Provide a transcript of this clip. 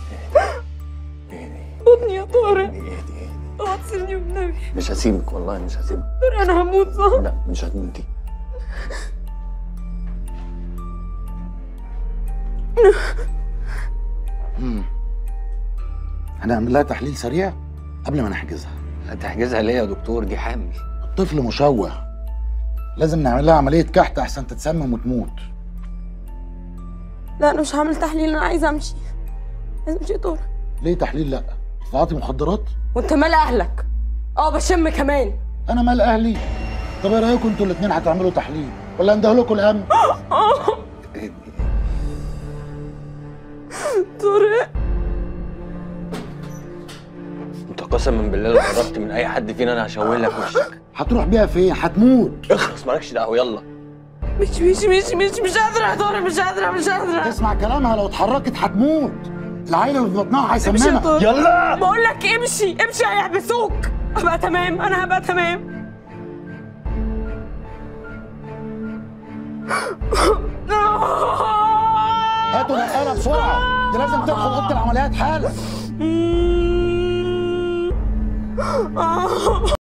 بطني يا طارق اهدي اهدي اوعى تسيبني والنبي مش هسيبك والله مش هسيبك طارق انا هموت صح لا مش هتموتي هنعمل لها تحليل سريع قبل ما نحجزها هتحجزها ليه يا دكتور دي حامل الطفل مشوه لازم نعمل لها عملية كحت أحسن تتسمم وتموت لا انا مش هعمل تحليل انا عايزه امشي عايزه امشي يا طارق ليه تحليل لأ؟ تعاطي مخدرات؟ وانت مال اهلك اه بشم كمان أنا مال أهلي طب إيه رأيكم أنتوا الاتنين هتعملوا تحليل ولا أنده لكم الأمن؟ اهدي طارق انت قسما بالله لو قربت من اي حد فينا انا هشوه لك وشك هتروح بيها فين؟ هتموت اخلص مالكش دعوه يلا مش مش مش مش مش قادره يا طارق مش قادره مش قادره تسمع كلامها لو اتحركت هتموت العيل اللي في بطنها امشي يا هيسممها طارق يلا بقول لك امشي امشي هيحبسوك هبقى تمام انا هبقى تمام هاتوا نقالة بسرعة دي لازم تدخل أوضة العمليات حالا